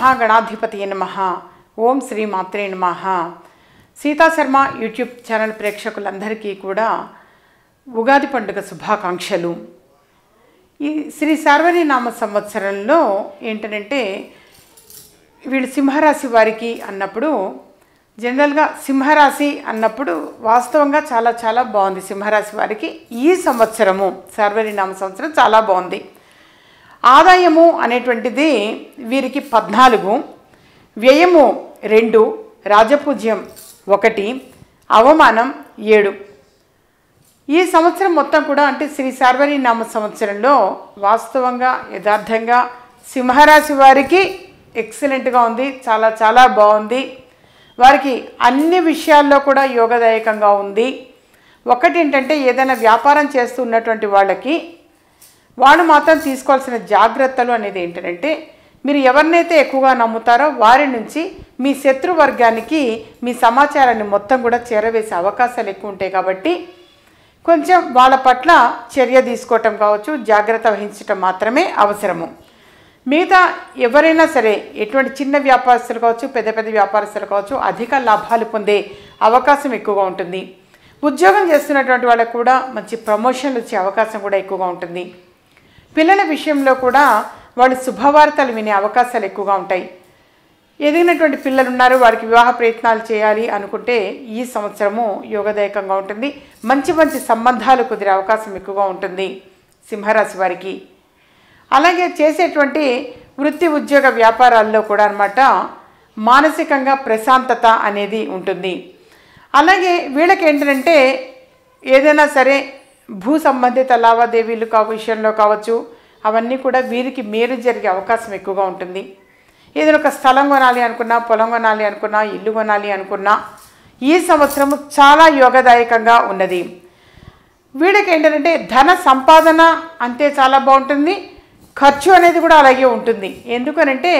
మహాగణాధిపతి నమ ఓం శ్రీ మాత్రే నమ సీతా శర్మ యూట్యూబ్ ఛానల్ ప్రేక్షకులందరికీ కూడా ఉగాది పండుగ శుభాకాంక్షలు ఈ శ్రీ సార్వరి నామ సంవత్సరంలో ఏంటంటే వీళ్ళు సింహరాశి వారికి అన్నప్పుడు జనరల్గా సింహరాశి అన్నప్పుడు వాస్తవంగా చాలా చాలా బాగుంది సింహరాశి వారికి ఈ సంవత్సరము సార్వరి నామ సంవత్సరం చాలా బాగుంది ఆదాయము అనేటువంటిది వీరికి పద్నాలుగు వ్యయము రెండు రాజపూజ్యం ఒకటి అవమానం ఏడు ఈ సంవత్సరం మొత్తం కూడా అంటే శ్రీ సార్వరి నామ సంవత్సరంలో వాస్తవంగా యథార్థంగా సింహరాశి వారికి ఎక్సలెంట్గా ఉంది చాలా చాలా బాగుంది వారికి అన్ని విషయాల్లో కూడా యోగదాయకంగా ఉంది ఒకటి ఏంటంటే ఏదైనా వ్యాపారం చేస్తున్నటువంటి వాళ్ళకి వాళ్ళు మాత్రం తీసుకోవాల్సిన జాగ్రత్తలు అనేది ఏంటంటే మీరు ఎవరినైతే ఎక్కువగా నమ్ముతారో వారి నుంచి మీ శత్రు వర్గానికి మీ సమాచారాన్ని మొత్తం కూడా చేరవేసే అవకాశాలు ఎక్కువ ఉంటాయి కాబట్టి కొంచెం వాళ్ళ పట్ల చర్య తీసుకోవటం కావచ్చు జాగ్రత్త వహించటం మాత్రమే అవసరము మిగతా ఎవరైనా సరే ఎటువంటి చిన్న వ్యాపారస్తులు కావచ్చు పెద్ద పెద్ద వ్యాపారస్తులు కావచ్చు అధిక లాభాలు పొందే అవకాశం ఎక్కువగా ఉంటుంది ఉద్యోగం చేస్తున్నటువంటి వాళ్ళకు కూడా మంచి ప్రమోషన్లు వచ్చే అవకాశం కూడా ఎక్కువగా ఉంటుంది పిల్లల విషయంలో కూడా వాళ్ళు శుభవార్తలు వినే అవకాశాలు ఎక్కువగా ఉంటాయి ఎదిగినటువంటి పిల్లలు ఉన్నారు వారికి వివాహ ప్రయత్నాలు చేయాలి అనుకుంటే ఈ సంవత్సరము యోగదాయకంగా ఉంటుంది మంచి మంచి సంబంధాలు కుదిరే అవకాశం ఎక్కువగా ఉంటుంది సింహరాశి వారికి అలాగే చేసేటువంటి వృత్తి ఉద్యోగ వ్యాపారాల్లో కూడా అనమాట మానసికంగా ప్రశాంతత అనేది ఉంటుంది అలాగే వీళ్ళకి ఏంటంటే ఏదైనా సరే భూ సంబంధిత లావాదేవీలు కా విషయంలో కావచ్చు అవన్నీ కూడా వీరికి మేలు జరిగే అవకాశం ఎక్కువగా ఉంటుంది ఏదైనా ఒక స్థలం కొనాలి అనుకున్నా పొలం కొనాలి అనుకున్నా ఇల్లు కొనాలి అనుకున్నా ఈ సంవత్సరము చాలా యోగదాయకంగా ఉన్నది వీళ్ళకి ఏంటంటే ధన సంపాదన అంతే చాలా బాగుంటుంది ఖర్చు అనేది కూడా అలాగే ఉంటుంది ఎందుకనంటే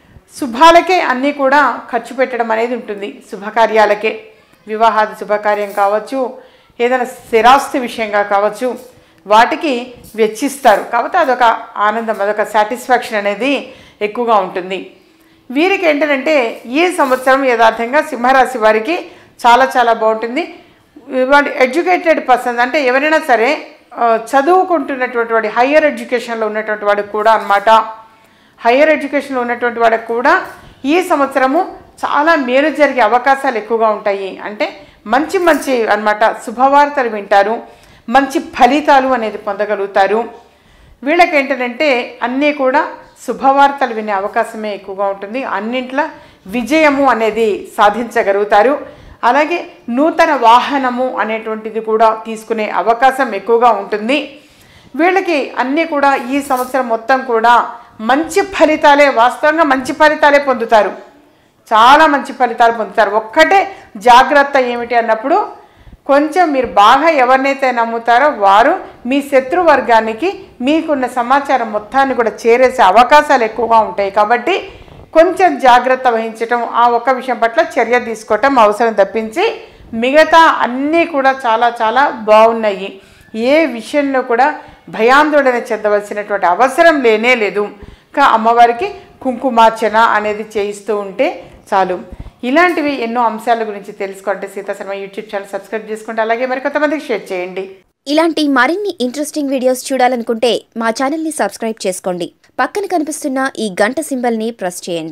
శుభాలకే అన్నీ కూడా ఖర్చు పెట్టడం అనేది ఉంటుంది శుభకార్యాలకే వివాహాది శుభకార్యం కావచ్చు ఏదైనా స్థిరాస్తి విషయంగా కావచ్చు వాటికి వెచ్చిస్తారు కాబట్టి అదొక ఆనందం అదొక సాటిస్ఫాక్షన్ అనేది ఎక్కువగా ఉంటుంది వీరికి ఏంటంటే ఈ సంవత్సరం యథార్థంగా సింహరాశి వారికి చాలా చాలా బాగుంటుంది వాళ్ళు ఎడ్యుకేటెడ్ పర్సన్స్ అంటే ఎవరైనా సరే ఆ, చదువుకుంటున్నటువంటి వాడి హయ్యర్ ఎడ్యుకేషన్లో ఉన్నటువంటి వాడికి కూడా అన్నమాట హయ్యర్ ఎడ్యుకేషన్లో ఉన్నటువంటి వాడికి కూడా ఈ సంవత్సరము చాలా మేలు జరిగే అవకాశాలు ఎక్కువగా ఉంటాయి అంటే మంచి మంచి అన్నమాట శుభవార్తలు వింటారు మంచి ఫలితాలు అనేది పొందగలుగుతారు వీళ్ళకి ఏంటంటే అన్నీ కూడా శుభవార్తలు వినే అవకాశమే ఎక్కువగా ఉంటుంది అన్నింట్లో విజయము అనేది సాధించగలుగుతారు అలాగే నూతన వాహనము అనేటువంటిది కూడా తీసుకునే అవకాశం ఎక్కువగా ఉంటుంది వీళ్ళకి అన్నీ కూడా ఈ సంవత్సరం మొత్తం కూడా మంచి ఫలితాలే వాస్తవంగా మంచి ఫలితాలే పొందుతారు చాలా మంచి ఫలితాలు పొందుతారు ఒక్కటే జాగ్రత్త ఏమిటి అన్నప్పుడు కొంచెం మీరు బాగా ఎవరినైతే నమ్ముతారో వారు మీ శత్రు వర్గానికి మీకున్న సమాచారం మొత్తాన్ని కూడా చేరేసే అవకాశాలు ఎక్కువగా ఉంటాయి కాబట్టి కొంచెం జాగ్రత్త వహించటం ఆ ఒక్క విషయం పట్ల చర్య తీసుకోవటం అవసరం తప్పించి మిగతా అన్నీ కూడా చాలా చాలా బాగున్నాయి ఏ విషయంలో కూడా భయాందోళన చెందవలసినటువంటి అవసరం లేనే లేదు ఇంకా అమ్మవారికి కుంకుమార్చన అనేది చేయిస్తూ ఉంటే చాలు ఇలాంటివి ఎన్నో అంశాల గురించి తెలుసుకోండి సీతాశర్మ యూట్యూబ్ ఛానల్ సబ్స్క్రైబ్ చేసుకుంటే అలాగే మరి కొంతమందికి షేర్ చేయండి ఇలాంటి మరిన్ని ఇంట్రెస్టింగ్ వీడియోస్ చూడాలనుకుంటే మా ఛానల్ని సబ్స్క్రైబ్ చేసుకోండి పక్కన కనిపిస్తున్న ఈ గంట సింబల్ని ప్రెస్ చేయండి